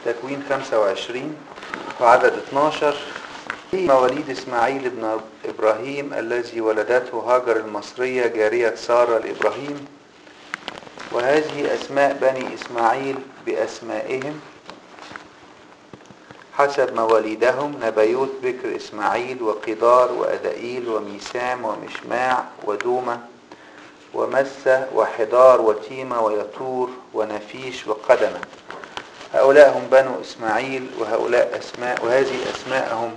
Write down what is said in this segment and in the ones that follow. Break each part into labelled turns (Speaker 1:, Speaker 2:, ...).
Speaker 1: تكوين 25 وعدد 12 في مواليد إسماعيل بن إبراهيم الذي ولدته هاجر المصرية جارية سارة لإبراهيم وهذه أسماء بني إسماعيل بأسمائهم حسب مواليدهم نبيوت بكر إسماعيل وقدار وأدائيل وميسام ومشماع ودومة ومسة وحضار وتيمة ويطور ونفيش وقدمة هؤلاء هم بنو إسماعيل وهؤلاء أسماء وهذه أسماءهم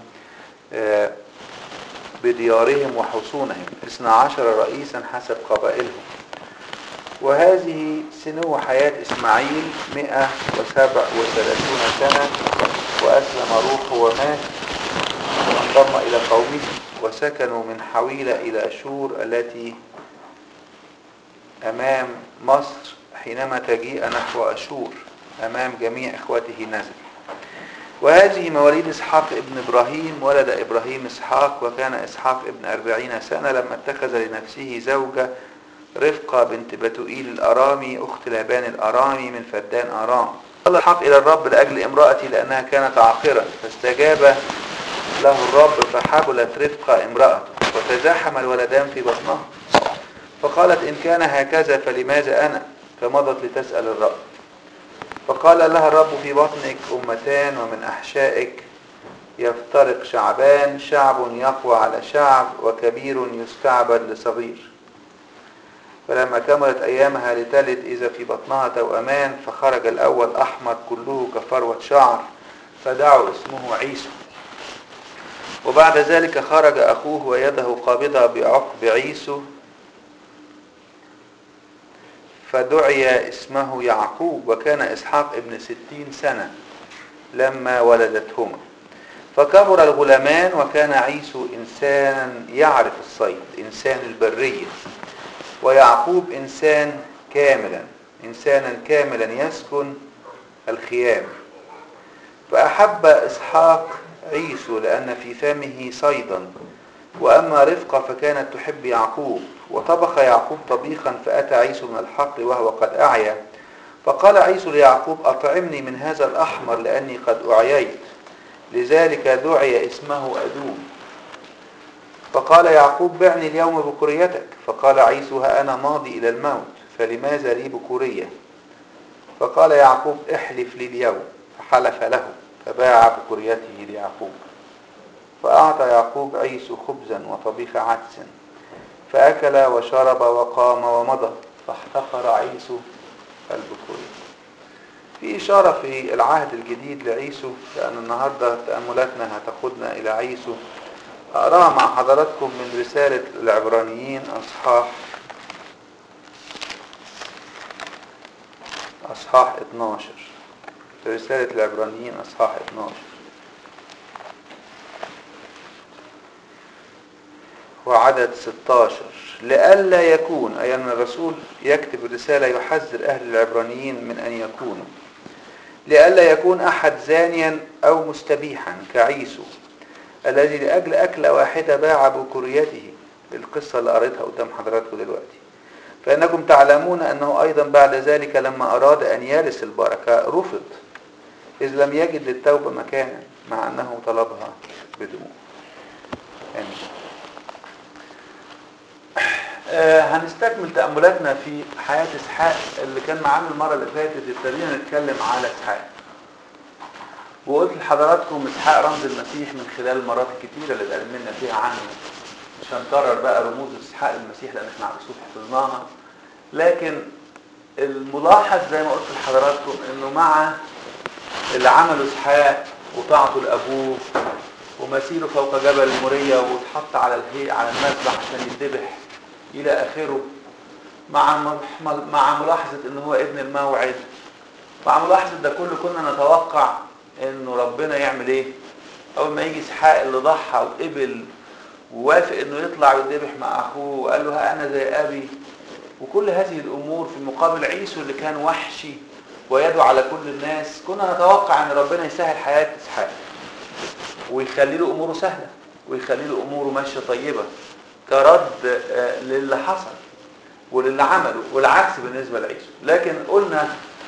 Speaker 1: بديارهم وحصونهم اثنا عشر رئيسا حسب قبائلهم وهذه سنو حياة إسماعيل مئة وسبع وثلاثون سنة وأسلم روحه ومات وانضم إلى قومه وسكنوا من حويلة إلى أشور التي أمام مصر حينما تجيء نحو أشور أمام جميع إخوته نزل وهذه مواليد إسحاق ابن إبراهيم ولد إبراهيم إسحاق وكان إسحاق ابن أربعين سنة لما اتخذ لنفسه زوجة رفقة بنت بتوئيل الأرامي أخت لابان الأرامي من فدان أرام قال الحق إلى الرب لأجل امرأتي لأنها كانت عاقرا فاستجاب له الرب فحبلت رفقة امرأته وتزاحم الولدان في بطنها فقالت إن كان هكذا فلماذا أنا فمضت لتسأل الرب فقال لها الرب في بطنك أمتان ومن أحشائك يفترق شعبان شعب يقوى على شعب وكبير يستعبد لصغير فلما كملت أيامها لتلد إذا في بطنها توأمان فخرج الأول أحمر كله كفروة شعر فدعوا اسمه عيسو وبعد ذلك خرج أخوه ويده قابضة بعقب عيسو فدعي اسمه يعقوب وكان إسحاق ابن ستين سنة لما ولدتهما فكبر الغلامان وكان عيسو إنسانا يعرف الصيد إنسان البرية ويعقوب إنسان كاملا إنسانا كاملا يسكن الخيام فأحب إسحاق عيسو لأن في فمه صيدا وأما رفقة فكانت تحب يعقوب وطبخ يعقوب طبيخا فأتى عيسو من الحقل وهو قد أعيا فقال عيسو ليعقوب أطعمني من هذا الأحمر لأني قد أعييت لذلك دعي اسمه أدوم فقال يعقوب بعني اليوم بكوريتك فقال عيسو ها أنا ماضي إلى الموت فلماذا لي بكورية فقال يعقوب احلف لي اليوم فحلف له فباع بكوريته ليعقوب فأعطى يعقوب عيسو خبزا وطبيخ عدس فأكل وشرب وقام ومضى فاحتقر عيسو البكورية في إشارة في العهد الجديد لعيسو لأن النهاردة تأملاتنا هتاخدنا إلى عيسو أقرأها مع حضراتكم من رسالة العبرانيين أصحاح أصحاح 12 رسالة العبرانيين أصحاح 12 وعدد 16 لئلا يكون أي أن الرسول يكتب الرسالة يحذر أهل العبرانيين من أن يكونوا لئلا يكون أحد زانيا أو مستبيحا كعيسو الذي لأجل أكلة واحدة باع بكوريته القصة اللي قريتها قدام حضراتكم دلوقتي فإنكم تعلمون أنه أيضا بعد ذلك لما أراد أن يرث البركة رفض إذ لم يجد للتوبة مكانا مع أنه طلبها بدموع آمين آه هنستكمل تأملاتنا في حياة إسحاق اللي كان معانا المرة اللي فاتت ابتدينا نتكلم على إسحاق وقلت لحضراتكم إسحاق رمز المسيح من خلال المرات الكتيرة اللي اتكلمنا فيها عنه مش هنكرر بقى رموز إسحاق المسيح لأن احنا على الصوت حفظناها لكن الملاحظ زي ما قلت لحضراتكم إنه مع اللي عمله إسحاق وطاعته لأبوه ومسيره فوق جبل المورية واتحط على الهي على المذبح عشان يذبح إلى آخره مع مع ملاحظة إن هو ابن الموعد مع ملاحظة ده كله كنا نتوقع إنه ربنا يعمل إيه؟ أول ما يجي إسحاق اللي ضحى وقبل ووافق إنه يطلع ويذبح مع أخوه وقال له ها أنا زي أبي وكل هذه الأمور في مقابل عيسو اللي كان وحشي ويدعو على كل الناس كنا نتوقع إن ربنا يسهل حياة إسحاق ويخلي له أموره سهلة ويخلي له أموره ماشية طيبة كرد للي حصل وللي عمله والعكس بالنسبة لعيسو لكن قلنا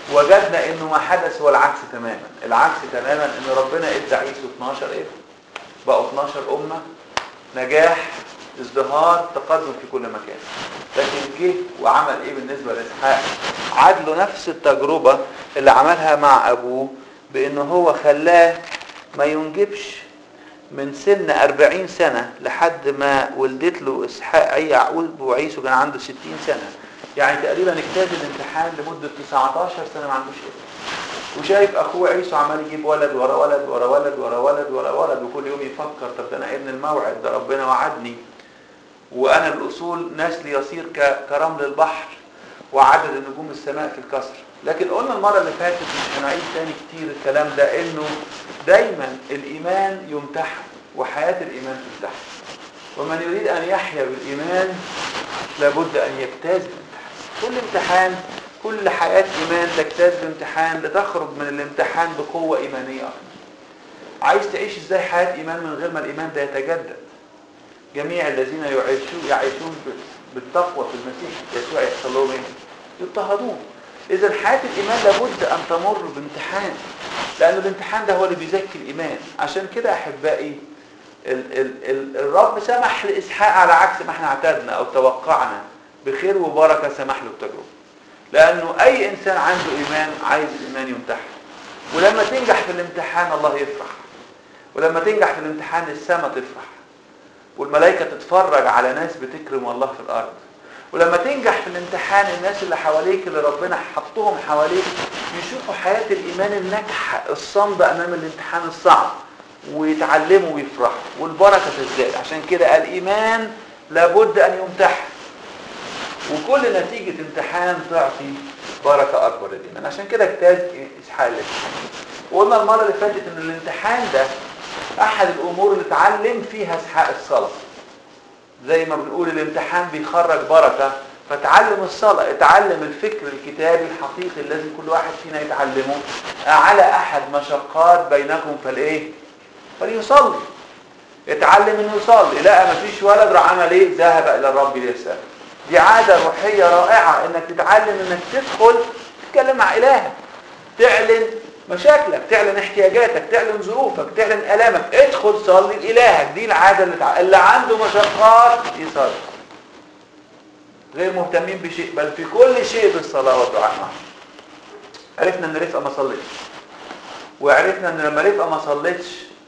Speaker 1: وجدنا انه ما حدث هو العكس تماما العكس تماما ان ربنا ادى عيسو 12 ابن بقوا 12 امه نجاح ازدهار تقدم في كل مكان لكن جه وعمل ايه بالنسبه لاسحاق عاد له نفس التجربه اللي عملها مع ابوه بانه هو خلاه ما ينجبش من سن 40 سنه لحد ما ولدت له اسحاق اي يعقوب وعيسو كان عنده 60 سنه يعني تقريبا اجتاز الامتحان لمده 19 سنه ما عندوش ابن وشايف اخوه عيسو عمال يجيب ولد ورا ولد ورا ولد ورا ولد ورا ولد وكل يوم يفكر طب ده انا ابن الموعد ده ربنا وعدني وانا بالاصول نسلي يصير ك- كرمل البحر وعدد نجوم السماء في الكسر لكن قلنا المره اللي فاتت مش هنعيد تاني كتير الكلام ده انه دايما الايمان يمتحن وحياه الايمان تمتحن ومن يريد ان يحيا بالايمان لابد ان يجتاز الامتحان كل امتحان كل حياه ايمان تجتاز الامتحان لتخرج من الامتحان بقوه ايمانيه اكتر عايز تعيش ازاي حياه ايمان من غير ما الايمان ده يتجدد جميع الذين يعيشون يعيشون بالتقوى في المسيح يسوع يحصل لهم ايه؟ يضطهدون اذا حياه الايمان لابد ان تمر بامتحان لان الامتحان ده هو اللي بيزكي الايمان عشان كده احبائي ال ال ال الرب سمح لاسحاق على عكس ما احنا اعتدنا او توقعنا بخير وبركه سمح له التجربه لانه اي انسان عنده ايمان عايز الايمان يمتحن ولما تنجح في الامتحان الله يفرح ولما تنجح في الامتحان السماء تفرح والملائكة تتفرج على ناس بتكرم الله في الأرض ولما تنجح في الامتحان الناس اللي حواليك اللي ربنا حطهم حواليك يشوفوا حياة الإيمان الناجحة الصامدة أمام الامتحان الصعب ويتعلموا ويفرحوا والبركة تزداد عشان كده الإيمان لابد أن يمتحن وكل نتيجة امتحان تعطي بركة أكبر للإيمان عشان كده اجتاز إسحاق الامتحان وقلنا المرة اللي فاتت إن الامتحان ده احد الامور اللي اتعلم فيها اسحاق الصلاه زي ما بنقول الامتحان بيخرج بركه فتعلم الصلاه اتعلم الفكر الكتابي الحقيقي الذي كل واحد فينا يتعلمه على احد مشقات بينكم فالايه فليصلي اتعلم انه يصلي لا مفيش ولد راح عمل ايه ذهب الى الرب ليسال دي عاده روحيه رائعه انك تتعلم انك تدخل تتكلم مع الهك تعلن مشاكلك تعلن احتياجاتك تعلن ظروفك تعلن الامك ادخل صلي لالهك دي العاده اللي, تع... اللي عنده مشقات يصلي غير مهتمين بشيء بل في كل شيء بالصلاه والدعاء معه عرفنا ان رفقه ما صلتش وعرفنا ان لما رفقه ما صلتش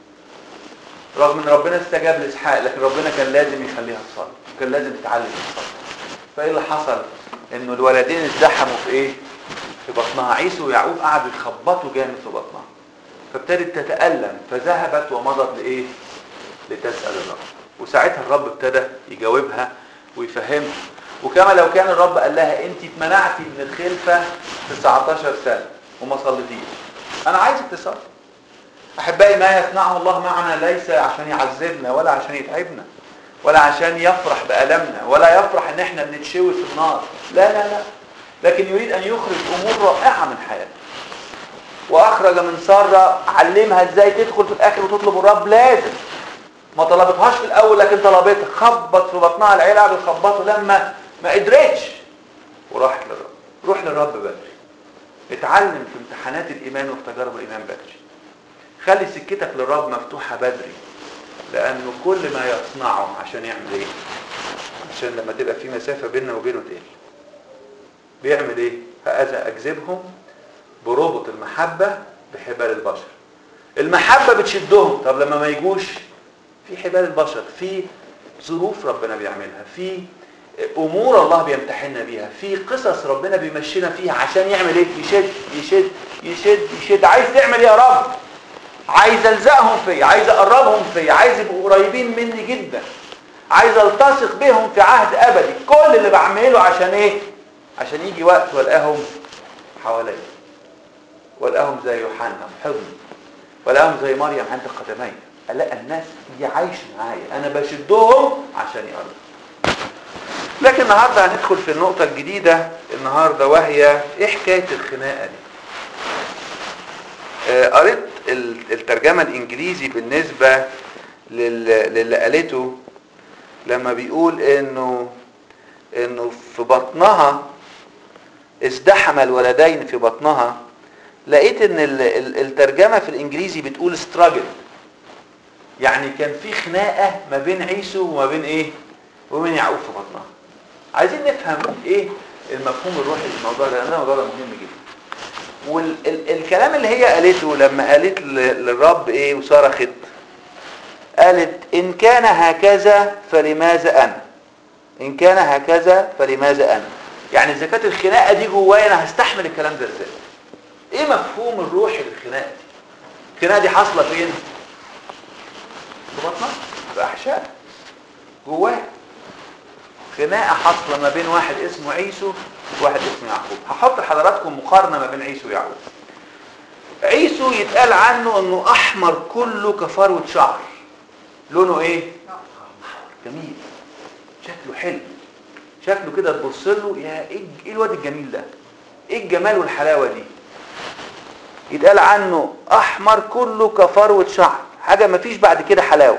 Speaker 1: رغم ان ربنا استجاب لاسحاق لكن ربنا كان لازم يخليها تصلي كان لازم تتعلم تصلي فايه اللي حصل انه الولدين اتزحموا في ايه في بطنها عيسو ويعقوب قعدوا يخبطوا جامد في بطنها فابتدت تتألم فذهبت ومضت لإيه لتسأل الرب وساعتها الرب ابتدى يجاوبها ويفهمها وكما لو كان الرب قال لها انت اتمنعتي من الخلفة 19 سنة وما صليتيش انا عايزك تصلي احبائي ما يصنعه الله معنا ليس عشان يعذبنا ولا عشان يتعبنا ولا عشان يفرح بألمنا ولا يفرح ان احنا بنتشوي في النار لا لا لا لكن يريد ان يخرج امور رائعه من حياتنا واخرج من ساره علمها ازاي تدخل في الاخر وتطلب الرب لازم ما طلبتهاش في الاول لكن طلبتها خبط في بطنها العيله قعدوا يخبطوا لما ما قدرتش وراحت للرب روح للرب بدري اتعلم في امتحانات الايمان وفي تجارب الايمان بدري خلي سكتك للرب مفتوحه بدري لانه كل ما يصنعه عشان يعمل ايه عشان لما تبقى في مسافه بيننا وبينه تقل بيعمل ايه هذا اجذبهم بربط المحبة بحبال البشر المحبة بتشدهم طب لما ما يجوش في حبال البشر في ظروف ربنا بيعملها في امور الله بيمتحننا بيها في قصص ربنا بيمشينا فيها عشان يعمل ايه يشد يشد يشد يشد عايز تعمل ايه يا رب عايز الزقهم فيا عايز اقربهم فيا عايز يبقوا قريبين مني جدا عايز التصق بهم في عهد ابدي كل اللي بعمله عشان ايه عشان يجي وقت والقاهم حواليا والقاهم زي يوحنا في حضني والقاهم زي مريم عند قدمي الاقي الناس دي عايشه معايا انا بشدهم عشان يقربوا لكن النهارده هندخل في النقطه الجديده النهارده وهي ايه حكايه الخناقه دي آه قريت الترجمه الانجليزي بالنسبه للي قالته لما بيقول انه انه في بطنها ازدحم الولدين في بطنها لقيت ان ال- ال- الترجمة في الانجليزي بتقول struggle يعني كان في خناقة ما بين عيسو وما بين ايه وبين يعقوب في بطنها عايزين نفهم ايه المفهوم الروحي للموضوع ده لان الموضوع ده مهم جدا والكلام اللي هي قالته لما قالت ل- للرب ايه وصرخت قالت ان كان هكذا فلماذا انا ان كان هكذا فلماذا انا يعني اذا كانت الخناقه دي جوايا انا هستحمل الكلام ده ازاي ايه مفهوم الروحي للخناقه دي الخناقه دي حاصله فين في بطنها في احشاء جواها خناقه حاصله ما بين واحد اسمه عيسو وواحد اسمه يعقوب هحط لحضراتكم مقارنه ما بين عيسو ويعقوب عيسو يتقال عنه انه احمر كله كفروه شعر لونه ايه جميل شكله حلو شكله كده تبص له يا ايه إيه الواد الجميل ده ايه الجمال والحلاوه دي يتقال عنه احمر كله كفروه شعر حاجه ما فيش بعد كده حلاوه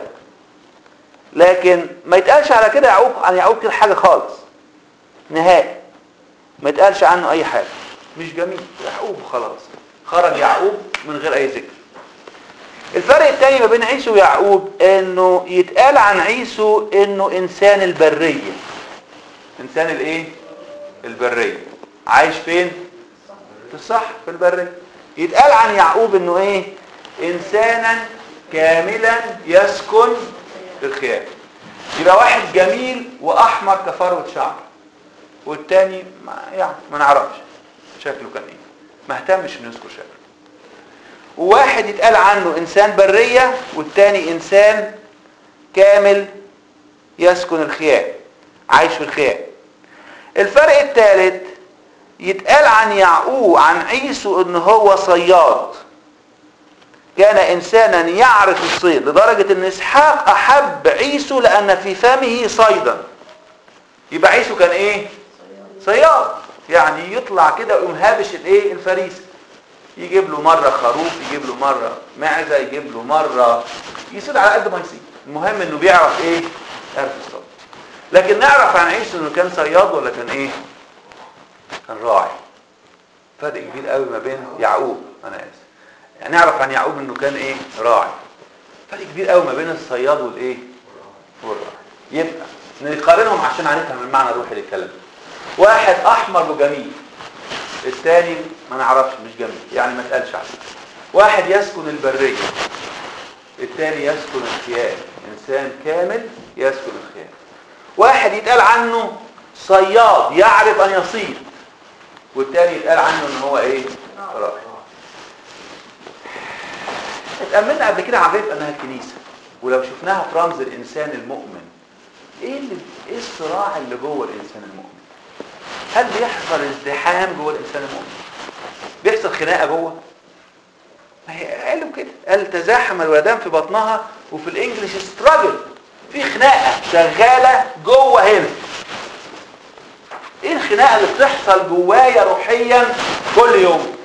Speaker 1: لكن ما يتقالش على كده يعقوب عن يعقوب كده حاجه خالص نهائي ما يتقالش عنه اي حاجه مش جميل يعقوب خلاص خرج يعقوب من غير اي ذكر الفرق الثاني ما بين عيسو ويعقوب انه يتقال عن عيسو انه انسان البريه انسان الايه البريه عايش فين في الصح في البريه يتقال عن يعقوب انه ايه انسانا كاملا يسكن في الخيام يبقى واحد جميل واحمر كفروه شعر والتاني ما يعني ما نعرفش شكله كان ايه ما اهتمش انه يذكر شكله وواحد يتقال عنه انسان بريه والتاني انسان كامل يسكن الخيام عايش في الخيام الفرق الثالث يتقال عن يعقوب عن عيسو ان هو صياد كان انسانا يعرف الصيد لدرجة ان اسحاق احب عيسو لان في فمه صيدا يبقى عيسو كان ايه صياد يعني يطلع كده ويقوم هابش الايه الفريسه يجيب له مرة خروف يجيب له مرة معزة يجيب له مرة يصيد على قد ما يصيد المهم انه بيعرف ايه يعرف الصيد لكن نعرف عن عيسو انه كان صياد ولا كان ايه كان راعي فرق كبير قوي ما بين يعقوب انا اسف يعني نعرف عن يعقوب انه كان ايه راعي فرق كبير قوي ما بين الصياد والايه والراعي يبقى نقارنهم عشان هنفهم المعنى الروحي للكلام واحد احمر وجميل الثاني ما نعرفش مش جميل يعني ما اتقالش عنه واحد يسكن البريه الثاني يسكن الخيام انسان كامل يسكن الخيام واحد يتقال عنه صياد يعرف ان يصيد والتاني يتقال عنه ان هو ايه راعي اتأملنا قبل كده عن رفقة انها الكنيسة ولو شفناها في رمز الانسان المؤمن ايه اللي ايه الصراع اللي جوه الانسان المؤمن هل بيحصل ازدحام جوه الانسان المؤمن بيحصل خناقه جوه ما هي قالوا كده قال تزاحم الولدان في بطنها وفي الانجليش ستراجل في خناقه شغاله جوه هنا ايه الخناقه اللي بتحصل جوايا روحيا كل يوم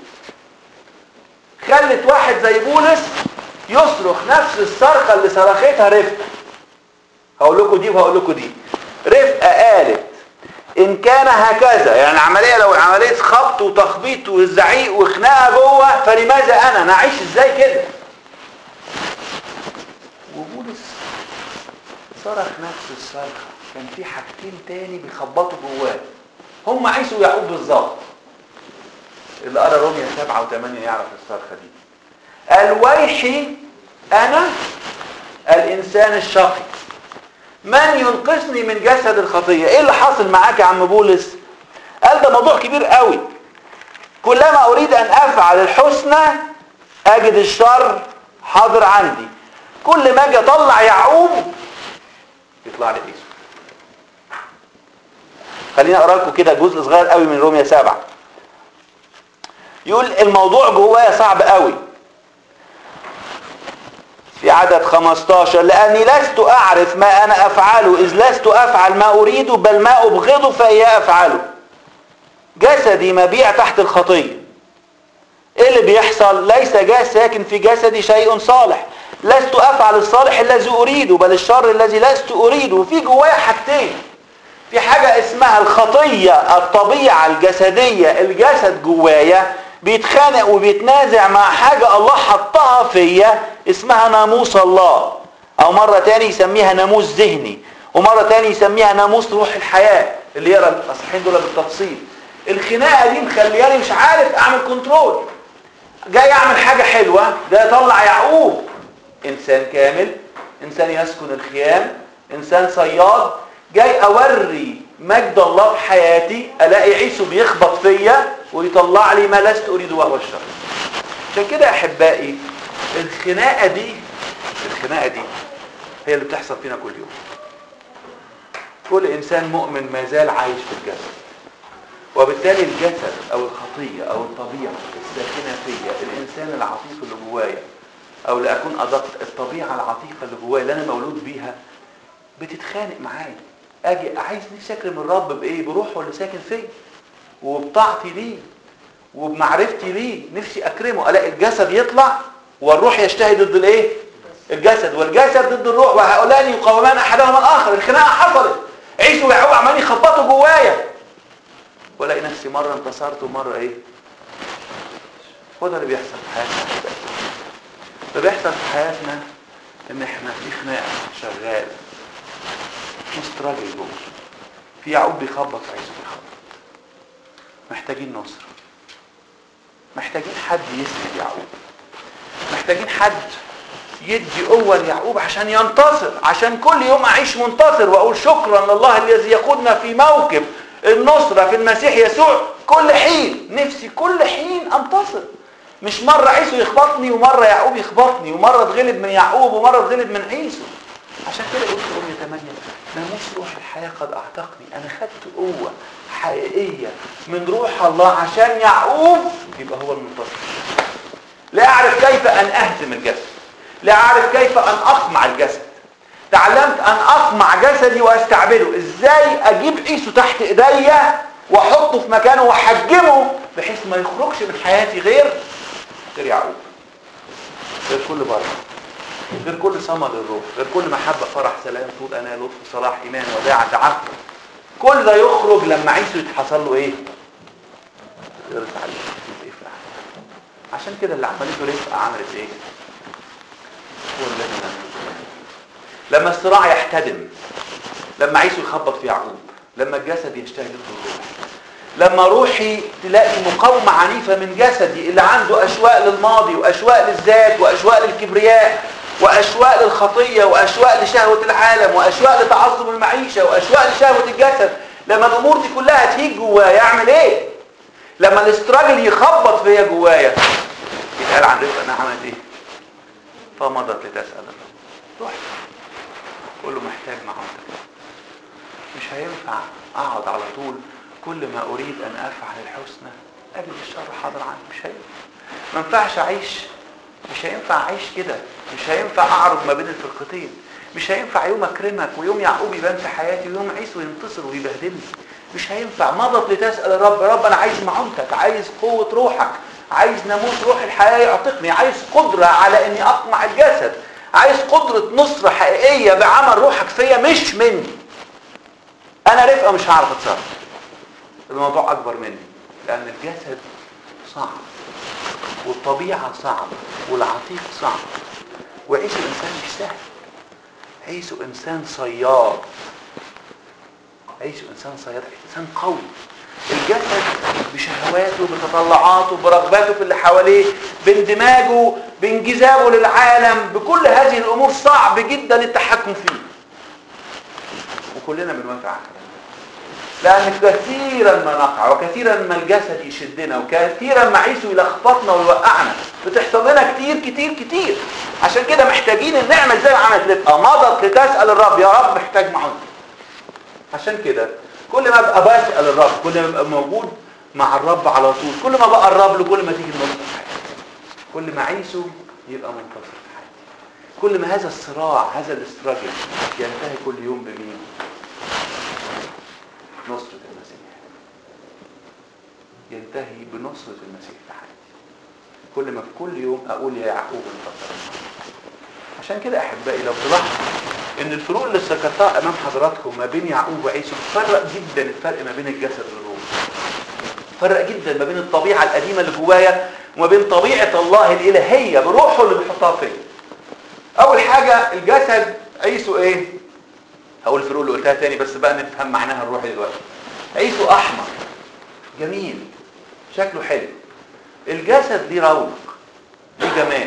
Speaker 1: خلت واحد زي بولس يصرخ نفس الصرخه اللي صرختها رفقه هقول لكم دي وهقول لكم دي رفقه قالت ان كان هكذا يعني العمليه لو عمليه خبط وتخبيط وزعيق وخناقه جوه فلماذا انا انا اعيش ازاي كده وبولس صرخ نفس الصرخه كان في حاجتين تاني بيخبطوا جواه هم عيسو ويعقوب بالظبط اللي قرا روميا 7 و8 يعرف الصرخه دي قال ويحي انا الانسان الشقي من ينقذني من جسد الخطيه ايه اللي حاصل معاك يا عم بولس قال ده موضوع كبير قوي كلما اريد ان افعل الحسنى اجد الشر حاضر عندي كل ما اجي اطلع يعقوب يطلع لي عيسو خليني اقرا لكم كده جزء صغير قوي من روميا 7 يقول الموضوع جوايا صعب قوي في عدد 15 لأني لست أعرف ما أنا أفعله إذ لست أفعل ما أريد بل ما أبغضه فإياه أفعله جسدي مبيع تحت الخطية إيه اللي بيحصل ليس جاء ساكن في جسدي شيء صالح لست أفعل الصالح الذي أريده بل الشر الذي لست أريده وفي جوايا حاجتين في حاجة اسمها الخطية الطبيعة الجسدية الجسد جوايا بيتخانق وبيتنازع مع حاجة الله حطها فيا اسمها ناموس الله او مرة تاني يسميها ناموس ذهني ومرة تاني يسميها ناموس روح الحياة اللي يقرا الاصحين دول بالتفصيل الخناقة دي مخلياني مش عارف اعمل كنترول جاي اعمل حاجة حلوة ده يطلع يعقوب انسان كامل انسان يسكن الخيام انسان صياد جاي اوري مجد الله في حياتي الاقي عيسو بيخبط فيا ويطلع لي ما لست اريد وهو الشر عشان كده احبائي الخناقه دي الخناقه دي هي اللي بتحصل فينا كل يوم كل انسان مؤمن ما زال عايش في الجسد وبالتالي الجسد او الخطيه او الطبيعه الساكنه فيا الانسان العتيق اللي جوايا او لاكون ادق الطبيعه العتيقه اللي جوايا اللي انا مولود بيها بتتخانق معايا اجي عايز نفسي اكرم الرب بايه بروحه اللي ساكن فيا وبطاعتي ليه وبمعرفتي ليه نفسي اكرمه الاقي الجسد يطلع والروح يجتهد ضد الايه الجسد والجسد ضد الروح وهؤلاء يقاومان احدهما الاخر الخناقه حصلت عيسو ويعقوب عمالين يخبطوا جوايا والاقي نفسي مره انتصرت ومره ايه هو ده اللي بيحصل في حياتنا اللي بيحصل في حياتنا ان احنا في خناقه شغال مستراجل جوه في يعقوب بيخبط عيسو بيخبط محتاجين نصر محتاجين حد يسند يعقوب محتاجين حد يدي قوة ليعقوب عشان ينتصر عشان كل يوم أعيش منتصر وأقول شكرا لله الذي يقودنا في موكب النصرة في المسيح يسوع كل حين نفسي كل حين أنتصر مش مرة عيسو يخبطني ومرة يعقوب يخبطني ومرة اتغلب من يعقوب ومرة اتغلب من عيسو عشان كده قلت أمي 8 ناموس روح الحياة قد أعتقني أنا خدت قوة حقيقية من روح الله عشان يعقوب يبقى هو المنتصر لا أعرف كيف أن أهزم الجسد لا أعرف كيف أن أقمع الجسد تعلمت أن أقمع جسدي وأستعبده إزاي أجيب عيسو تحت إيديا وأحطه في مكانه وأحجمه بحيث ما يخرجش من حياتي غير غير يعقوب غير كل بره غير كل ثمر الروح غير كل محبة فرح سلام طول أنا لطف صلاح إيمان وداعة تعفف كل ده يخرج لما عيسو يتحصل له إيه يرفع عليه يفرح عشان كده اللي عملته رفقة عملت إيه هو الذي لما الصراع يحتدم لما عيسو يخبط في يعقوب لما الجسد يجتهد ضد الروح لما روحي تلاقي مقاومة عنيفة من جسدي اللي عنده أشواق للماضي وأشواق للذات وأشواق للكبرياء وأشواق للخطية وأشواق لشهوة العالم وأشواق لتعظم المعيشة وأشواق لشهوة الجسد لما الأمور دي كلها تهيج جوايا يعمل إيه؟ لما الاستراجل يخبط فيا جوايا يتقال عن رفقة أنها عملت إيه؟ فمضت لتسأل الرب روح قول له محتاج معونتك مش هينفع أقعد على طول كل ما أريد أن أفعل الحسنى أجد الشر حاضر عني مش هينفع ما ينفعش أعيش مش هينفع أعيش كده مش هينفع أعرض ما بين الفرقتين مش هينفع يوم أكرمك ويوم يعقوب يبان في حياتي ويوم عيسو ينتصر ويبهدلني مش هينفع مضت لتسأل الرب يا رب أنا عايز معونتك عايز قوة روحك عايز ناموس روح الحياة يعتقني عايز قدرة على أني أقمع الجسد عايز قدرة نصرة حقيقية بعمل روحك فيا مش مني أنا رفقة مش هعرف أتصرف الموضوع أكبر مني لأن الجسد صعب والطبيعة صعبة والعتيق صعب وعيسو إنسان مش سهل عيسو إنسان صياد عيسو إنسان صياد إنسان قوي الجسد بشهواته بتطلعاته برغباته في اللي حواليه باندماجه بانجذابه للعالم بكل هذه الأمور صعب جدا التحكم فيه وكلنا بنوافق على الكلام لأن كثيرا ما نقع وكثيرا ما الجسد يشدنا وكثيرا ما عيسو يلخبطنا ويوقعنا بتحصل لنا كتير كتير كتير عشان كده محتاجين ان نعمل زي ما عملت رفقة مضت لتسأل الرب يا رب محتاج معونتك عشان كده كل ما ابقى بسأل الرب كل ما ابقى موجود مع الرب على طول كل ما بقرب له كل ما تيجي النصر في حياتي كل ما عيسو يبقى منتصر في حياتي كل ما هذا الصراع هذا الاستراجل ينتهي كل يوم بمين نصرة المسيح ينتهي بنصرة المسيح في حياتي كل ما في كل يوم اقول يا يعقوب انتصر عشان كده احبائي لو تلاحظوا ان الفروق اللي ذكرتها امام حضراتكم ما بين يعقوب وعيسو فرق جدا الفرق ما بين الجسد والروح فرق جدا ما بين الطبيعه القديمه اللي جوايا وما بين طبيعه الله الالهيه بروحه اللي بيحطها فيا اول حاجه الجسد عيسو ايه هقول الفروق اللي قلتها تاني بس بقى نفهم معناها الروحي دلوقتي عيسو احمر جميل شكله حلو الجسد ليه رونق ليه جمال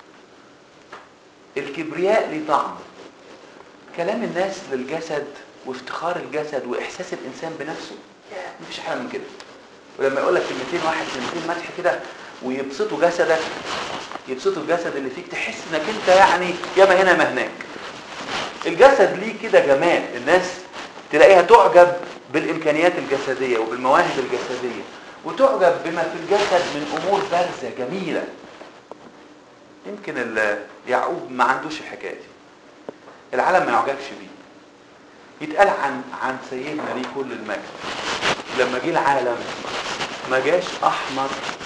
Speaker 1: الكبرياء ليه طعم كلام الناس للجسد وافتخار الجسد واحساس الانسان بنفسه يا مفيش احلى من كده ولما يقول لك كلمتين واحد كلمتين مدح كده ويبسطوا جسدك يبسطوا الجسد اللي فيك تحس انك انت يعني ياما هنا ما هناك الجسد ليه كده جمال الناس تلاقيها تعجب بالامكانيات الجسديه وبالمواهب الجسديه وتعجب بما في الجسد من امور بارزه جميله يمكن ال- يعقوب ما عندوش الحكايه دي العالم ما يعجبش بيه يتقال عن عن سيدنا ليه كل المجد لما جه العالم ما جاش احمر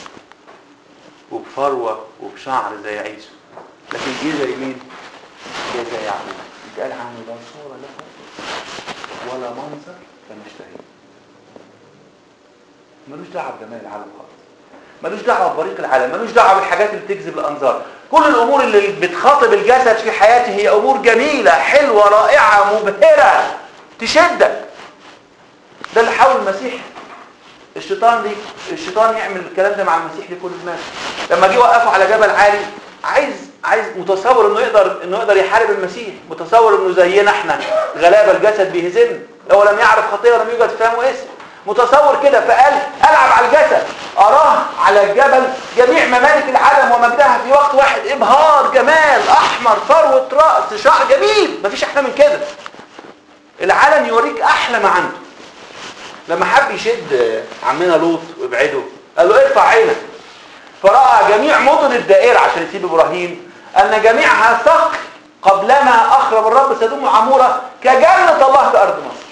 Speaker 1: وبفروه وبشعر زي عيسو لكن جه زي مين جه زي يعقوب يتقال عنه لا صوره له ولا منظر كمشتهي ملوش دعوه بجمال العالم خالص ملوش دعوه ببريق العالم ملوش دعوه بالحاجات اللي بتجذب الانظار كل الامور اللي بتخاطب الجسد في حياتي هي امور جميله حلوه رائعه مبهره تشدك ده اللي حاول المسيح الشيطان دي الشيطان يعمل الكلام ده مع المسيح لكل الناس لما جه وقفه على جبل عالي عايز عايز متصور انه يقدر انه يقدر يحارب المسيح متصور انه زينا احنا غلابه الجسد بيهزمنا لو لم يعرف خطيه ولم يوجد فهمه اسم متصور كده فقال العب على الجسد اراه على الجبل جميع ممالك العالم ومجدها في وقت واحد ابهار جمال احمر فروه راس شعر جميل مفيش احلى من كده العالم يوريك احلى ما عنده لما حب يشد عمنا لوط وابعده قال له ارفع عينك فراى جميع مدن الدائره عشان يسيب ابراهيم ان جميعها ثقل قبلما اخرب الرب سدوم وعموره كجنه الله في ارض مصر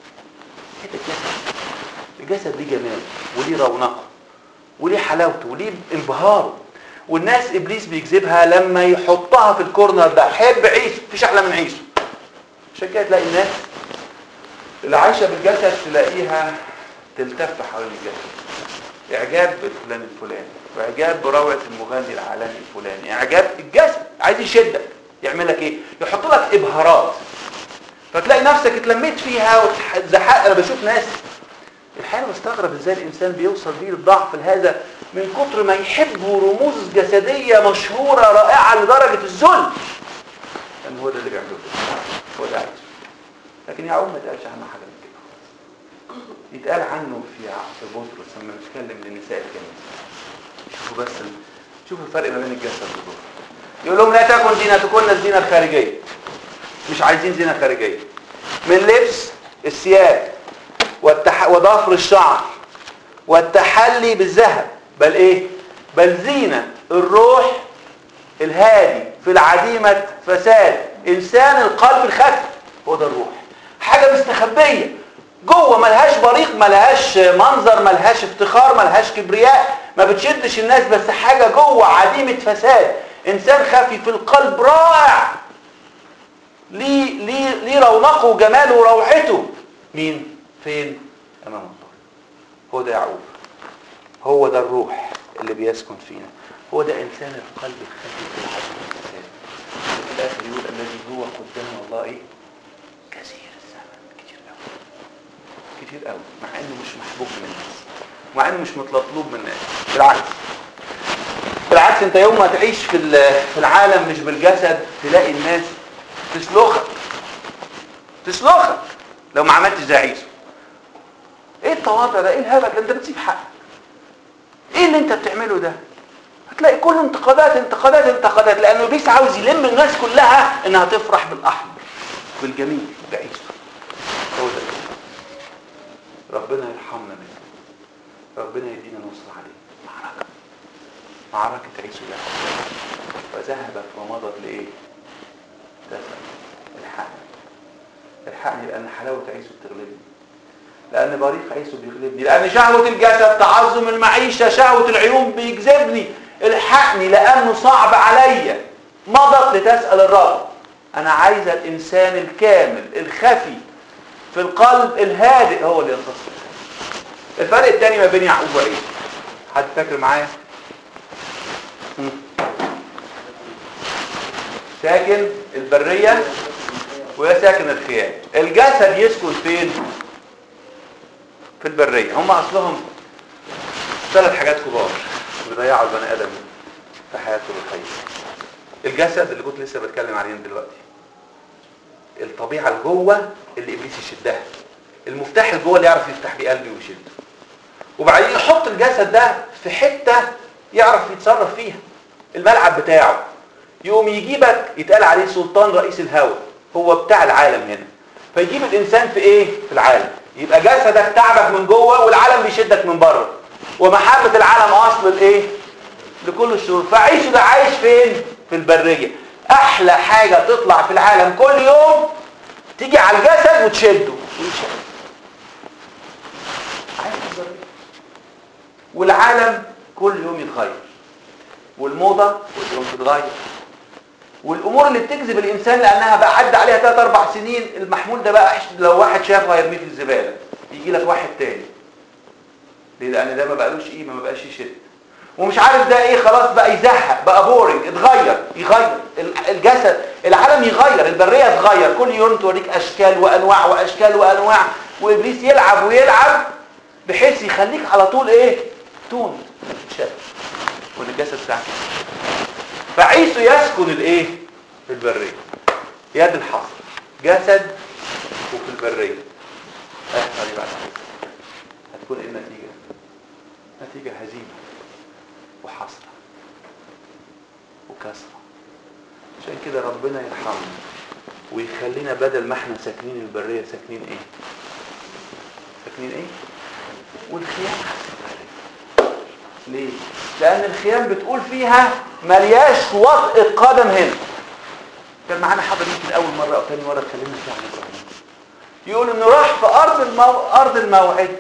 Speaker 1: حته الجسد الجسد ليه جمال وليه رونقه وليه حلاوته وليه انبهاره والناس ابليس بيجذبها لما يحطها في الكورنر ده حب عيسو مفيش احلى من عيسو عشان كده تلاقي الناس اللي عايشه بالجسد تلاقيها تلتف حوالين الجسد اعجاب بفلان الفلاني واعجاب بروعه المغني العالمي الفلاني اعجاب الجسد عايز يشدك يعمل لك ايه يحط لك ابهارات فتلاقي نفسك اتلميت فيها وتزحق انا بشوف ناس الحقيقه بستغرب ازاي الانسان بيوصل بيه للضعف هذا من كتر ما يحبوا رموز جسديه مشهوره رائعه لدرجه الذل لان هو ده اللي بيعمله هو ده عايزه لكن يعقوب ما اتقالش عنه حاجه من كده يتقال عنه في في بطرس لما بيتكلم لنساء الكنيسه شوفوا بس شوفوا الفرق ما بين الجسد والروح يقول لهم لا تكن زينتكن الزينه الخارجيه مش عايزين زينه خارجيه من لبس الثياب والتح... وضفر الشعر والتحلي بالذهب بل ايه بل زينه الروح الهادي في العديمه فساد انسان القلب الخفي هو ده الروح حاجه مستخبيه جوه ملهاش بريق ملهاش منظر ملهاش افتخار ملهاش كبرياء ما بتشدش الناس بس حاجه جوه عديمه فساد انسان خفي في القلب رائع ليه ليه ليه رونقه وجماله وروعته مين فين امام الله هو ده يعقوب هو ده الروح اللي بيسكن فينا هو ده انسان القلب الخفي في العديمه الفساد وفي الاخر يقول الذي هو قدام الله ايه كثير الزمن كتير قوي كتير قوي مع انه مش محبوب من الناس مع انه مش مطلوب من الناس بالعكس بالعكس انت يوم ما تعيش في في العالم مش بالجسد تلاقي الناس تسلخك تسلخك لو ما عملتش زي عيسو ايه التواضع ده ايه الهبل ده انت بتسيب حقك ايه اللي انت بتعمله ده هتلاقي كله انتقادات انتقادات انتقادات لانه ابليس عاوز يلم الناس كلها انها تفرح بالاحمر بالجميل بعيسو هو ده ربنا يرحمنا منه ربنا يدينا نصر عليه معركة معركة عيسو ده فذهبت ومضت لإيه تسأل الحقني الحقني لأن حلاوة عيسو بتغلبني لأن بريق عيسو بيغلبني لأن شهوة الجسد تعظم المعيشة شهوة العيون بيجذبني الحقني لأنه صعب عليا مضت لتسأل الرب انا عايزه الانسان الكامل الخفي في القلب الهادئ هو اللي ينتصر الفرق الثاني ما بين يعقوب وعيسى حد فاكر معايا مم. ساكن البريه ويا ساكن الخيام الجسد يسكن فين في البريه هم اصلهم ثلاث حاجات كبار بيضيعوا البني ادم في حياته الروحيه الجسد اللي كنت لسه بتكلم عليه دلوقتي الطبيعه الجوه اللي ابليس يشدها المفتاح الجوه اللي يعرف يفتح بيه قلبي ويشده وبعدين يحط الجسد ده في حته يعرف يتصرف فيها الملعب بتاعه يقوم يجيبك يتقال عليه سلطان رئيس الهوى هو بتاع العالم هنا فيجيب الانسان في ايه في العالم يبقى جسدك تعبك من جوه والعالم بيشدك من بره ومحبه العالم اصل الايه لكل الشرور فعيشه ده عايش فين في البريه احلى حاجه تطلع في العالم كل يوم تيجي على الجسد وتشده ويشد عايش في البريه والعالم كل يوم يتغير والموضه كل يوم تتغير والامور اللي بتجذب الانسان لانها بقى عدى عليها 3 4 سنين المحمول ده بقى لو واحد شافه هيرميه في الزباله يجي لك واحد تاني ليه لان ده ما بقالوش قيمه ما بقاش يشد ومش عارف ده ايه خلاص بقى يزهق بقى بورنج اتغير يغير الجسد العالم يغير البريه تغير كل يوم توريك اشكال وانواع واشكال وانواع وابليس يلعب ويلعب بحيث يخليك على طول ايه تون تشد والجسد بتاعك فعيسو يسكن الايه في البريه يد الحصر جسد وفي البريه هيحصل ايه بعد كده هتكون ايه النتيجه نتيجه هزيمه وحسره وكسره عشان كده ربنا يرحمنا ويخلينا بدل ما احنا ساكنين البريه ساكنين ايه ساكنين ايه والخيام ليه لان الخيام بتقول فيها ملياش وطئ قدم هنا كان معانا حضر يمكن اول مره او ثاني مره اتكلمنا فيها عن ابراهيم يقول انه راح في ارض المو... ارض الموعد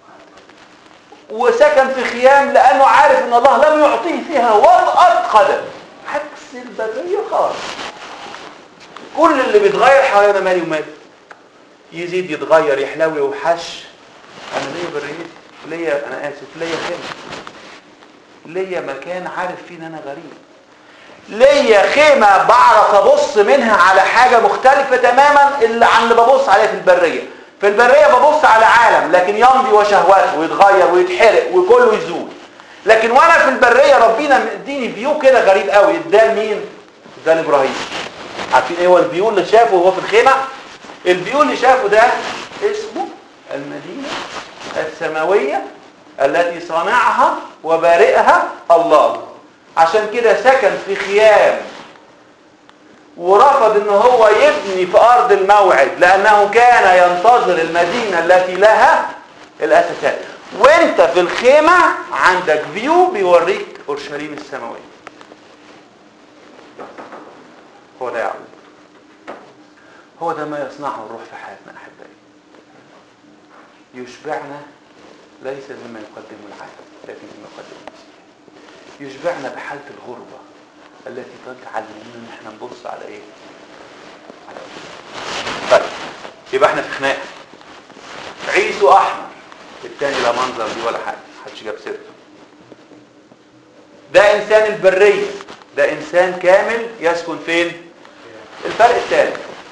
Speaker 1: وسكن في خيام لانه عارف ان الله لم يعطيه فيها وطئه قدم عكس البريه خالص كل اللي بيتغير حوالينا مالي ومالي يزيد يتغير يحلو يوحش انا ليا بريتي ليا انا اسف ليا خيمه ليا مكان عارف فيه ان انا غريب ليا خيمة بعرف ابص منها على حاجة مختلفة تماما اللي عن اللي ببص عليها في البرية في البرية ببص على عالم لكن يمضي وشهواته ويتغير ويتحرق وكله يزول لكن وانا في البرية ربنا مديني فيو كده غريب قوي اداه مين اداه ابراهيم عارفين ايه هو الفيو اللي شافه وهو في الخيمة الفيو اللي شافه ده اسمه المدينة السماوية التي صنعها وبارئها الله عشان كده سكن في خيام ورفض ان هو يبني في ارض الموعد لانه كان ينتظر المدينة التي لها الاساسات وانت في الخيمة عندك فيو بيوريك اورشليم السماوية هو ده يعود هو ده ما يصنعه الروح في حياتنا احبائي يشبعنا ليس مما يقدمه العالم لكن مما يقدمه المسيح يشبعنا بحالة الغربة التي تجعل مننا ان احنا نبص على ايه على إيه؟ طيب يبقى احنا في خناقه عيسو احمر التاني لا منظر دي ولا حاجه محدش جاب سيرته ده انسان البريه ده انسان كامل يسكن فين الفرق الثالث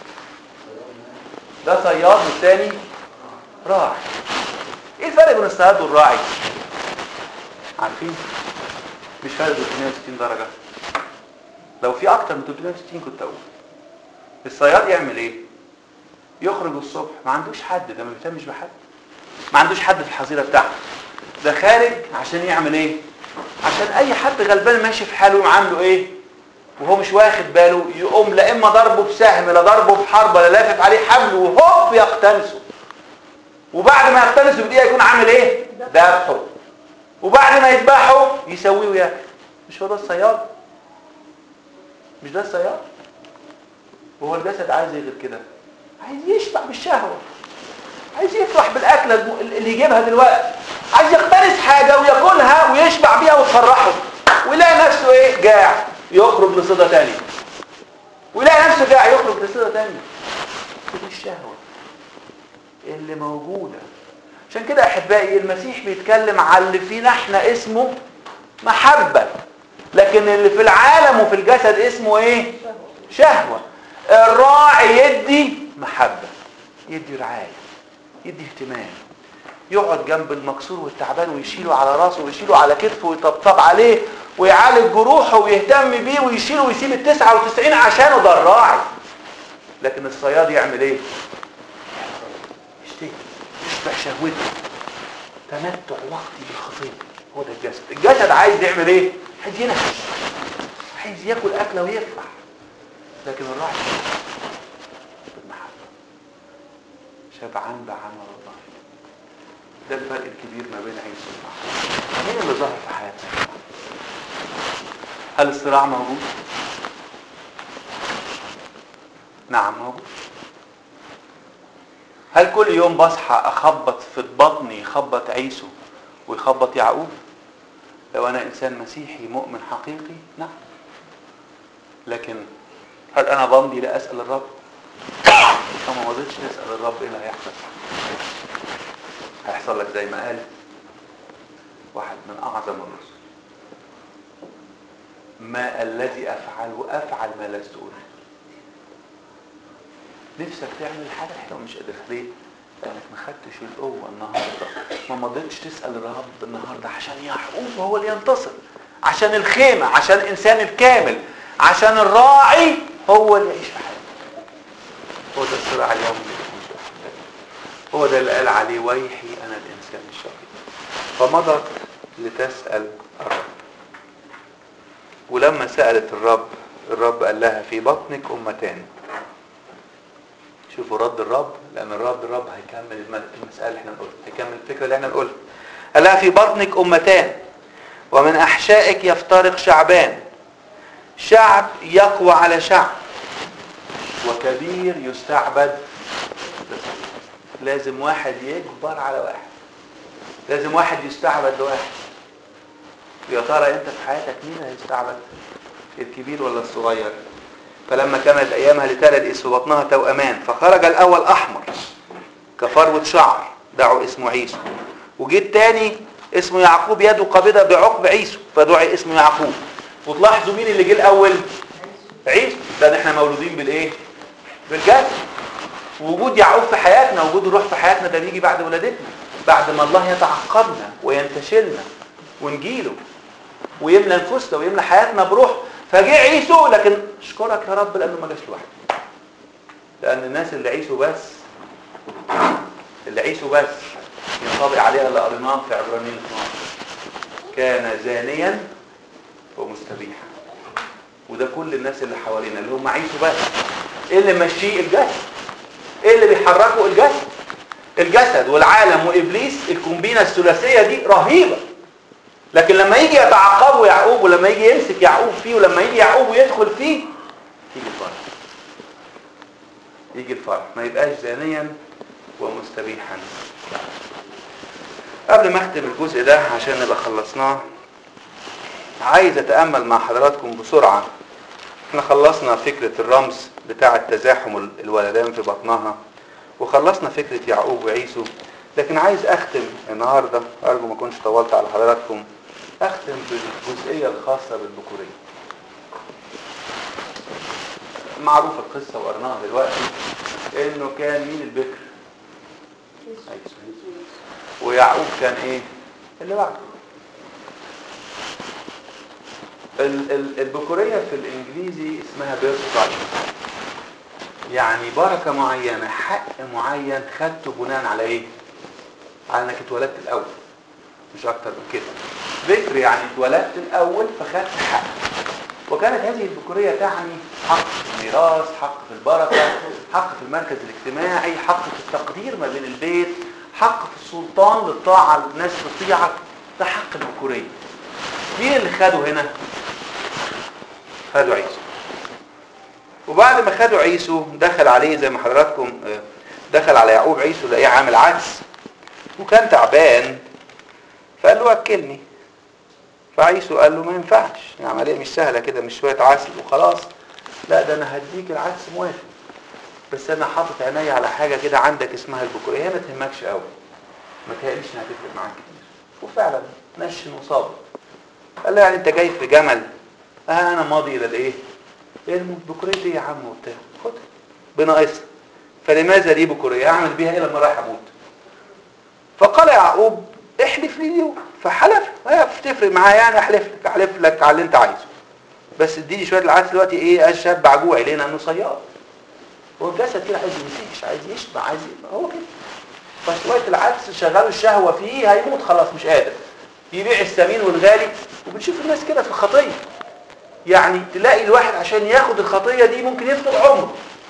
Speaker 1: ده صياد والثاني راعي ايه الفرق بين الصياد والراعي عارفين مش فرق 360 درجة لو في اكتر من 360 كنت اقول الصياد يعمل ايه يخرج الصبح ما عندوش حد ده ما بيهتمش بحد ما عندوش حد في الحظيره بتاعته ده خارج عشان يعمل ايه عشان اي حد غلبان ماشي في حاله يقوم عامله ايه وهو مش واخد باله يقوم لا اما ضربه بسهم لا ضربه بحربه لا لافف عليه حبل وهوب يقتنسه وبعد ما يقتنسه بدقيقه يكون عامل ايه ذبحه وبعد ما يذبحه يسويه وياكل مش هو ده الصياد مش ده الصياد وهو الجسد عايز ايه غير كده عايز يشبع بالشهوه عايز يفرح بالاكله اللي يجيبها دلوقتي عايز يقتنس حاجه وياكلها ويشبع بيها وتفرحه ويلاقي نفسه ايه جاع يخرج لصيده ثانيه ويلاقي نفسه جاع يخرج لصيغه ثانيه دي الشهوه اللي موجوده عشان كده احبائي المسيح بيتكلم على اللي فينا احنا اسمه محبه لكن اللي في العالم وفي الجسد اسمه ايه شهوه الراعي يدي محبه يدي رعايه يدي اهتمام يقعد جنب المكسور والتعبان ويشيله على راسه ويشيله على كتفه ويطبطب عليه ويعالج جروحه ويهتم بيه ويشيله ويسيب التسعة وتسعين عشانه ده الراعي لكن الصياد يعمل ايه يشتهي يشبع شهوته تمتع وقتي بالخطيه هو ده الجسد الجسد عايز يعمل ايه عايز ينهش عايز ياكل اكله ويفرح لكن الراعي بالمحبه شبعان بعمل الله ده الفرق الكبير ما بين عيسى والمحبه مين اللي ظهر في حياتنا هل الصراع موجود نعم موجود هل كل يوم بصحى اخبط في بطني يخبط عيسو ويخبط يعقوب لو انا انسان مسيحي مؤمن حقيقي نعم لكن هل انا بمضي لاسال الرب فما مضيتش تسال الرب ايه اللي هيحصل هيحصل لك زي ما قال واحد من اعظم الرسل ما الذي افعله افعل ما لست اريد نفسك تعمل حاجه حلوه مش قادر ليه لانك ما خدتش القوه النهارده ما مضيتش تسال الرب النهارده عشان يعقوب هو اللي ينتصر عشان الخيمه عشان الانسان الكامل عشان الراعي هو اللي يعيش في حياته هو ده الصراع اليومي هو ده اللي قال عليه ويحي انا الانسان الشقي فمضت لتسال الرب ولما سالت الرب الرب قال لها في بطنك امتان شوفوا رد الرب لان الرب الرب هيكمل المساله اللي احنا نقولها هيكمل الفكره اللي احنا نقولها قال لها في بطنك امتان ومن احشائك يفترق شعبان شعب يقوى على شعب وكبير يستعبد لازم واحد يكبر على واحد لازم واحد يستعبد لواحد يا ترى انت في حياتك مين هيستعبد الكبير ولا الصغير فلما كانت ايامها لتلد اس بطنها توأمان فخرج الاول احمر كفروة شعر دعوا اسمه عيسو وجه الثاني اسمه يعقوب يده قابضه بعقب عيسو فدعي اسمه يعقوب وتلاحظوا مين اللي جه الاول عيسو لان احنا مولودين بالايه بالجسد وجود يعقوب في حياتنا وجود الروح في حياتنا ده بيجي بعد ولادتنا بعد ما الله يتعقبنا وينتشلنا ونجيله ويملى نفوسنا ويملى حياتنا بروح فجه عيسو لكن اشكرك يا رب لانه ما جاش لوحده لان الناس اللي عيسو بس اللي عيسو بس ينطبق عليها اللي قريناه في عبرانيين 12 كان زانيا ومستبيحا وده كل الناس اللي حوالينا اللي هم عيسو بس ايه اللي ماشيه الجسد ايه اللي بيحركه الجسد الجسد والعالم وابليس الكومبينه الثلاثيه دي رهيبه لكن لما يجي يتعقبه يعقوب ولما يجي يمسك يعقوب فيه ولما يجي يعقوب يدخل فيه يجي الفرح يجي الفرح ما يبقاش زانيا ومستبيحا قبل ما اختم الجزء ده عشان نبقى خلصناه عايز اتامل مع حضراتكم بسرعه احنا خلصنا فكره الرمز بتاع تزاحم الولدان في بطنها وخلصنا فكره يعقوب وعيسو لكن عايز اختم النهارده ارجو ما اكونش طولت على حضراتكم اختم بالجزئيه الخاصه بالذكوريه معروفه القصه وقرناها دلوقتي انه كان مين البكر عيسو ويعقوب كان ايه اللي بعده البكوريه في الانجليزي اسمها بيرث يعني بركه معينه حق معين خدته بناء على ايه على انك اتولدت الاول مش اكتر من كده ذكر يعني اتولدت الاول فخدت حق وكانت هذه الذكوريه تعني حق في الميراث حق في البركه حق في المركز الاجتماعي حق في التقدير ما بين البيت حق في السلطان للطاعه الناس تطيعك ده حق الذكوريه مين اللي خده هنا خدوا عيسو وبعد ما خدوا عيسو دخل عليه زي ما حضراتكم دخل على يعقوب عيسو لقيه عامل عدس وكان تعبان فقال له اكلني فعيسو قال له ما ينفعش العمليه مش سهله كده مش شويه عسل وخلاص لا ده انا هديك العدس موافق بس انا حاطط عيني على حاجه كده عندك اسمها البكوريه هي ما تهمكش قوي ما تهيأليش انها هتفرق معاك كتير وفعلا نشن وصابت قال له يعني انت جاي في جمل اه انا ماضي الى الايه ايه البكوريه دي يا عم وبتاع خدها بناقصها فلماذا لي بكوريه اعمل بيها ايه لما رايح اموت فقال يعقوب احلف لي اليوم فحلف هي بتفرق معاه يعني احلف لك احلف لك على اللي انت عايزه بس اديني شويه العدس دلوقتي ايه اشبع جوعي ليه لانه صياد هو الجسد كده عايز يمسيش عايز يشبع عايز يبقى هو كده فشويه العدس شغال الشهوه فيه هيموت خلاص مش قادر يبيع الثمين والغالي وبنشوف الناس كده في الخطيه يعني تلاقي الواحد عشان ياخد الخطيه دي ممكن يفقد عمره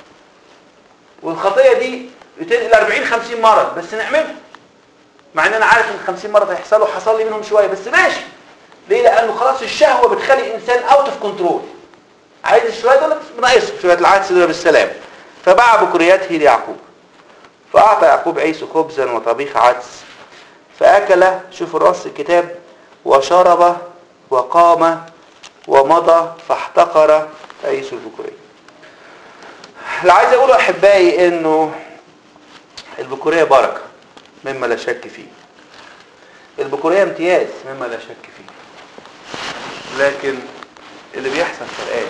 Speaker 1: والخطيه دي بتنقل 40 50 مرض بس نعملها مع ان انا عارف ان 50 مرض هيحصلوا حصل لي منهم شويه بس ماشي ليه لانه خلاص الشهوه بتخلي الانسان اوت اوف كنترول عايز الشويه دول ناقص شويه العدس دول بالسلام فباع بكرياته ليعقوب فاعطى يعقوب عيسو خبزا وطبيخ عدس فاكل شوف راس الكتاب وشرب وقام ومضى فاحتقر عيسو البكوريه اللي عايز اقوله احبائي انه البكوريه بركه مما لا شك فيه البكوريه امتياز مما لا شك فيه لكن اللي بيحصل في الايه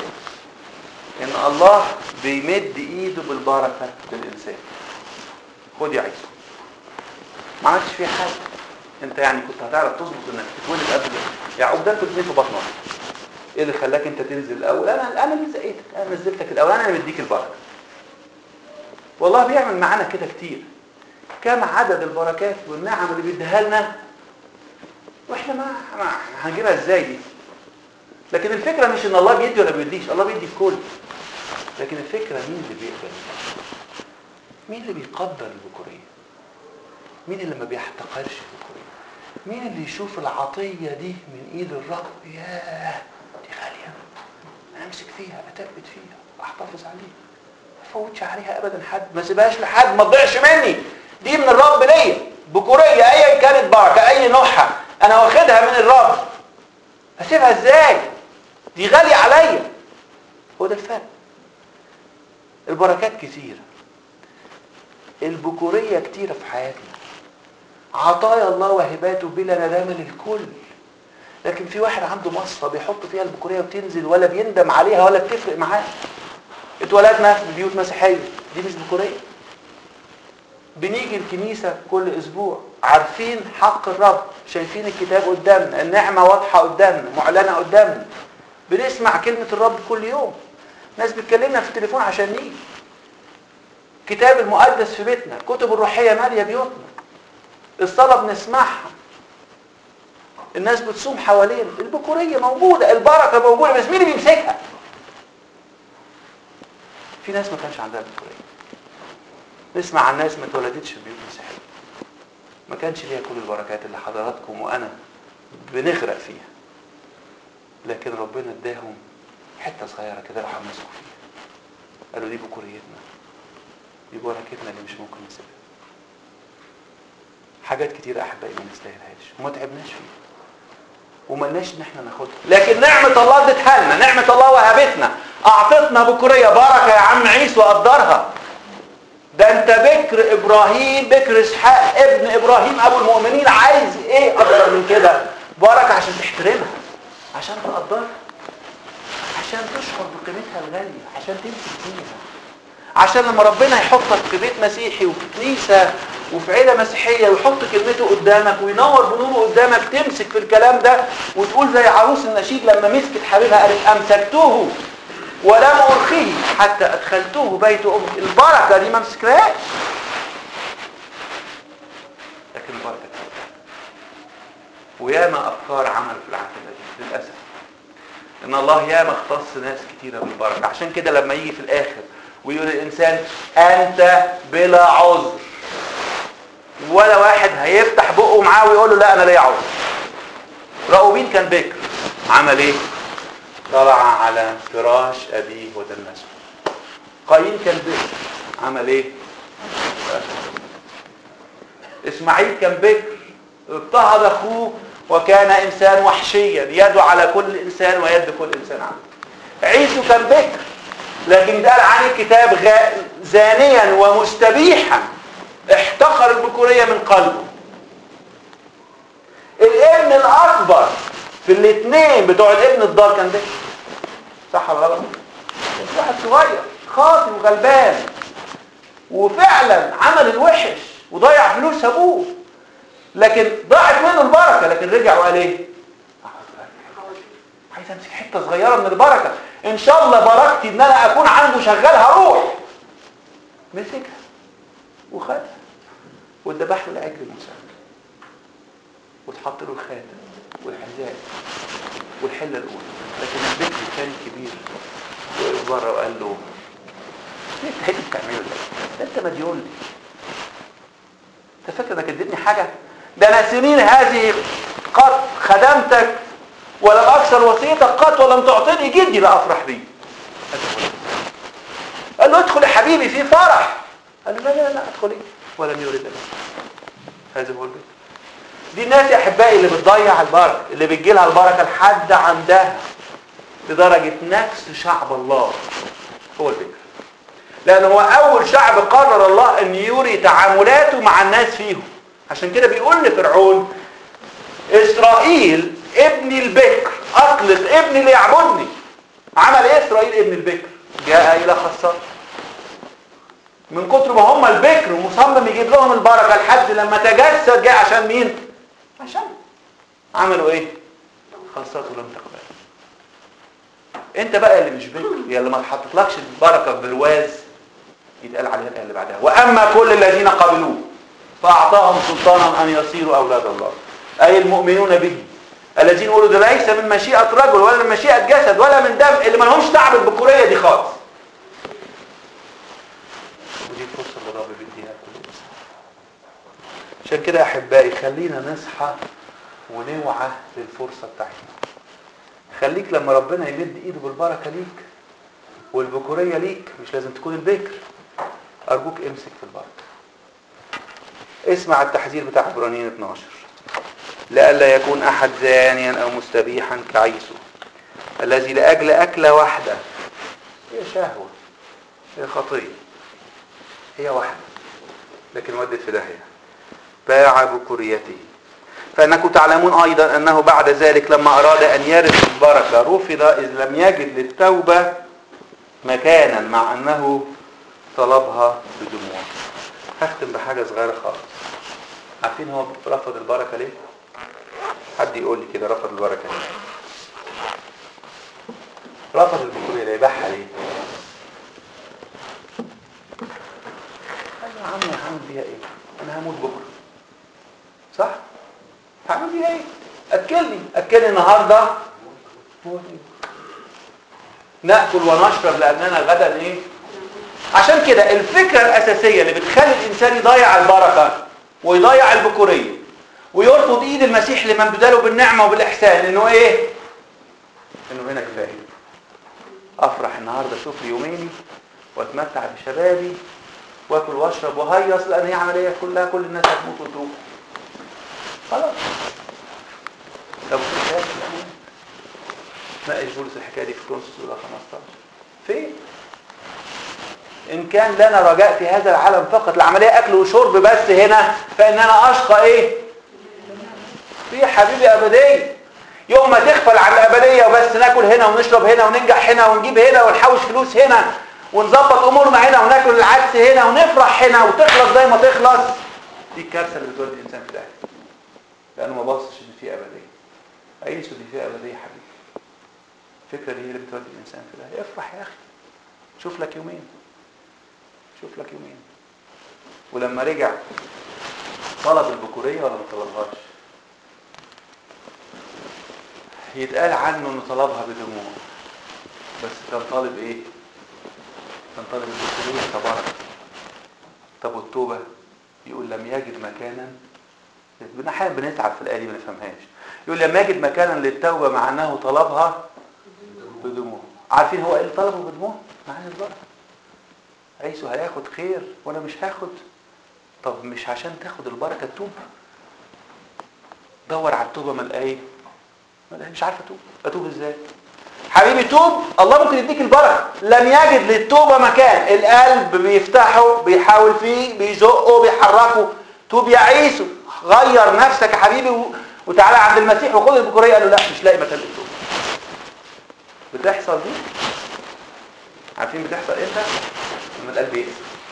Speaker 1: ان الله بيمد ايده بالبركه للانسان خد يا عيسى ما عملتش فيه حاجه انت يعني كنت هتعرف تظبط انك تتولد قبل يعقوب ده كنت في بطنك ايه اللي خلاك انت تنزل الاول انا انا اللي زقيتك انا نزلتك الاول انا اللي مديك البركه والله بيعمل معانا كده كتير كم عدد البركات والنعم اللي بيديها لنا واحنا ما, ما هنجيبها ازاي دي لكن الفكره مش ان الله بيدي ولا بيديش الله بيدي الكل لكن الفكره مين اللي بيقبل مين اللي بيقدر البكوريه مين اللي ما بيحتقرش البكوريه مين اللي يشوف العطيه دي من ايد الرب ياه دي غاليه انا امسك فيها اتثبت فيها احتفظ عليها ما افوتش عليها ابدا حد ما سيبهاش لحد ما تضيعش مني دي من الرب ليا بكوريه ايا كانت بركه اي نوعها انا واخدها من الرب هسيبها ازاي دي غاليه عليا هو ده الفرق البركات كتيره البكوريه كتيره في حياتنا عطايا الله وهباته بلا ندامه للكل لكن في واحد عنده مصفى بيحط فيها البكوريه وتنزل ولا بيندم عليها ولا بتفرق معاه اتولدنا في بيوت مسيحيه دي مش بكوريه بنيجي الكنيسة كل أسبوع عارفين حق الرب شايفين الكتاب قدامنا النعمة واضحة قدامنا معلنة قدامنا بنسمع كلمة الرب كل يوم ناس بتكلمنا في التليفون عشان نيجي كتاب المقدس في بيتنا كتب الروحية مالية بيوتنا الصلاة بنسمعها الناس بتصوم حوالينا البكورية موجودة البركة موجودة بس مين اللي بيمسكها في ناس ما كانش عندها بكورية نسمع عن ناس ما اتولدتش في بيوت مسيحيه ما كانش ليها كل البركات اللي حضراتكم وانا بنغرق فيها لكن ربنا اداهم حته صغيره كده راحوا مسكوا فيها قالوا دي بكوريتنا دي بركتنا اللي مش ممكن نسيبها حاجات كتير احبائي ما نستاهلهاش وما تعبناش فيها وملناش ان احنا ناخدها لكن نعمه الله ادتها لنا نعمه الله وهبتنا اعطتنا بكوريه بركه يا عم عيسى وقدرها ده انت بكر ابراهيم بكر اسحاق ابن ابراهيم ابو المؤمنين عايز ايه اكتر من كده بركه عشان تحترمها عشان تقدرها عشان تشعر بقيمتها الغاليه عشان تمسك فيها عشان لما ربنا يحطك في بيت مسيحي وفي كنيسه وفي عيله مسيحيه ويحط كلمته قدامك وينور بنوره قدامك تمسك في الكلام ده وتقول زي عروس النشيد لما مسكت حبيبها قالت امسكته ولم أرخيه حتى أدخلته بيت أمي البركة دي ما مسكناهاش لكن البركة دي وياما أفكار عمل في العقيدة دي للأسف إن الله ياما اختص ناس كتيرة بالبركة عشان كده لما يجي في الآخر ويقول الإنسان أنت بلا عذر ولا واحد هيفتح بقه معاه ويقول له لا أنا ليا عذر راؤوبين كان بكر عمل إيه؟ طلع على فراش أبيه ودنسه قايين كان بكر عمل ايه اسماعيل كان بكر اضطهد اخوه وكان انسان وحشيا يده على كل انسان ويد كل انسان عنه عيسو كان بكر لكن قال عن الكتاب غ- زانيا ومستبيحا احتقر البكورية من قلبه الابن الاكبر في الاثنين بتوع الابن الضال كان ده صح ولا غلط كان في واحد صغير خاطي وغلبان وفعلا عمل الوحش وضيع فلوس ابوه لكن ضاعت منه البركه لكن رجع وقال ايه عايز امسك حته صغيره من البركه ان شاء الله بركتي ان انا اكون عنده شغال هروح مسكها وخدها واتذبح له العجل المسمى واتحط له الخاتم والحذاء والحله الاولى لكن البكر كان كبير وقف بره وقال له ايه انت اللي بتعمله ده؟ ده انت مديون لي انت فاكر انك اديتني حاجه ده انا سنين هذه قد خدمتك ولم اكسر وصيتك قط ولم تعطيني جدي لافرح بيه قال له ادخل يا حبيبي في فرح قال له لا لا لا ادخل ايه ولم يرد له هذا هو البيت دي الناس يا احبائي اللي بتضيع البركه اللي بتجي لها البركه لحد عندها لدرجه نفس شعب الله هو البكر لان هو اول شعب قرر الله ان يوري تعاملاته مع الناس فيهم عشان كده بيقول لفرعون اسرائيل ابني البكر اطلق ابني ليعبدني عمل ايه اسرائيل ابن البكر جاء الى خاصته من كتر ما هم البكر ومصمم يجيب لهم البركه لحد لما تجسد جاء عشان مين عشان عملوا ايه خاصته لم تقبل انت بقى اللي مش بكر يا اللي ما اتحطتلكش البركه في برواز يتقال عليها الايه اللي بعدها واما كل الذين قبلوه فاعطاهم سلطانا ان يصيروا اولاد الله اي المؤمنون به الذين يقولوا ده ليس من مشيئه رجل ولا من مشيئه جسد ولا من دم اللي ما لهمش دعوه بالبكوريه دي خالص ودي الفرصه اللي الرب بيديها لكل انسان عشان كده يا احبائي خلينا نصحى ونوعى للفرصه بتاعتنا خليك لما ربنا يمد ايده بالبركه ليك والبكوريه ليك مش لازم تكون البكر ارجوك امسك في البركه اسمع التحذير بتاع عبرانيين 12 لئلا يكون احد زانيا او مستبيحا كعيسو الذي لاجل اكله واحده هي شهوه هي خطيه هي واحده لكن ودت في داهيه باع بكوريته فانكم تعلمون ايضا انه بعد ذلك لما اراد ان يرث البركه رفض اذ لم يجد للتوبه مكانا مع انه طلبها بدموع هختم بحاجه صغيره خالص عارفين هو رفض البركه ليه حد يقول لي كده رفض البركه ليه رفض البكوريه ليه باعها ليه قال يا عم هعمل بيها ايه انا هموت بكره صح هعمل بيها ايه اكلني اكلني النهارده ناكل ونشرب لاننا غدا ايه عشان كده الفكره الاساسيه اللي بتخلي الانسان يضيع البركه ويضيع البكوريه ويرفض ايد المسيح لممدوده له بالنعمه وبالاحسان انه ايه انه هنا كفايه افرح النهارده اشوف لي يوميني واتمتع بشبابي واكل واشرب وهيص لان هي عمليه كلها كل الناس هتموت وتروح خلاص طب في حاجه ناقش بولس الحكايه دي في كورنثوس الاولى 15 فين ان كان لنا رجاء في هذا العالم فقط العمليه اكل وشرب بس هنا فاننا اشقى ايه في حبيبي ابديه يوم ما تغفل عن الابديه وبس ناكل هنا ونشرب هنا وننجح هنا ونجيب هنا ونحوش فلوس هنا ونظبط امورنا هنا وناكل العدس هنا ونفرح هنا وتخلص زي ما تخلص دي الكارثه اللي بتودي الانسان في داهيه لانه ما باصش ان في ابديه عيسو دي فيها ابديه يا حبيبي الفكره دي هي اللي بتودي الانسان في داهيه افرح يا اخي شوف لك يومين شوف لك يومين ولما رجع طلب البكوريه ولا ما طلبهاش يتقال عنه انه طلبها بدموع بس كان طالب ايه كان طالب البكوريه كبركه طب والتوبه يقول لم يجد مكانا احيانا بنتعب في الايه دي ما نفهمهاش يقول لم يجد مكانا للتوبه مع انه طلبها بدموع عارفين هو ايه اللي طلبه بدموع معنى البركه عيسو هياخد خير وانا مش هاخد طب مش عشان تاخد البركه تتوب دور على التوبه ما الاقيه ما الاقيه مش عارف اتوب اتوب ازاي حبيبي توب الله ممكن يديك البركه لم يجد للتوبه مكان القلب بيفتحه بيحاول فيه بيزقه بيحركه توب يا عيسو غير نفسك يا حبيبي و... وتعالى عند المسيح وخد البكوريه قال له لا مش لاقي مكان للتوبه بتحصل دي عارفين بتحصل امتى لما القلب يقسى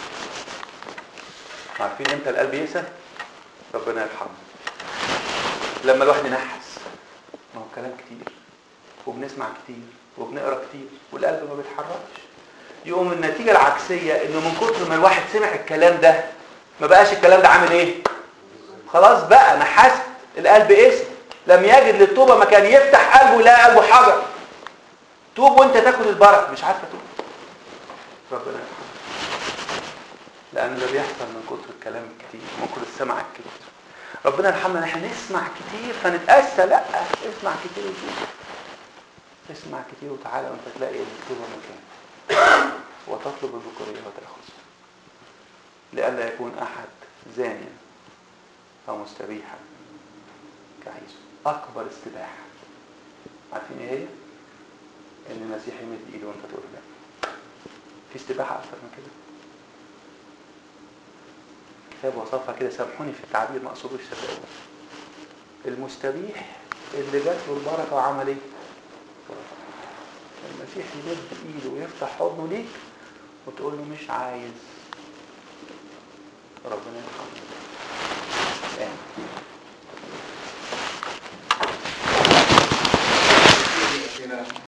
Speaker 1: عارفين امتى القلب يقسى ربنا يرحمه لما الواحد ينحس ما هو كلام كتير وبنسمع كتير وبنقرا كتير والقلب ما بيتحركش يقوم النتيجه العكسيه انه من كتر ما الواحد سمع الكلام ده ما بقاش الكلام ده عامل ايه خلاص بقى نحست القلب قسى لم يجد للتوبه مكان يفتح قلبه يلاقي قلبه حجر توب وانت تاخد البركه مش عارفه توب ربنا يرحمه لان ده بيحصل من كتر الكلام الكتير من كتر السمع الكتير ربنا يرحمنا ان احنا نسمع كتير فنتاسى لا اسمع كتير وتوب اسمع كتير وتعالى وانت تلاقي التوبه مكان وتطلب الذكوريه وتاخذها لئلا يكون احد زانيا او مستبيحا كعيسو اكبر استباحه عارفين ايه هي ان المسيح يمد ايده وانت تقول لا في استباحه اكتر من كده الكتاب وصفها كده سامحوني في التعبير ما اقصدوش صدقوني المستبيح اللي جات له البركه وعمل ايه المسيح يمد ايده ويفتح حضنه ليك وتقول له مش عايز ربنا يرحمه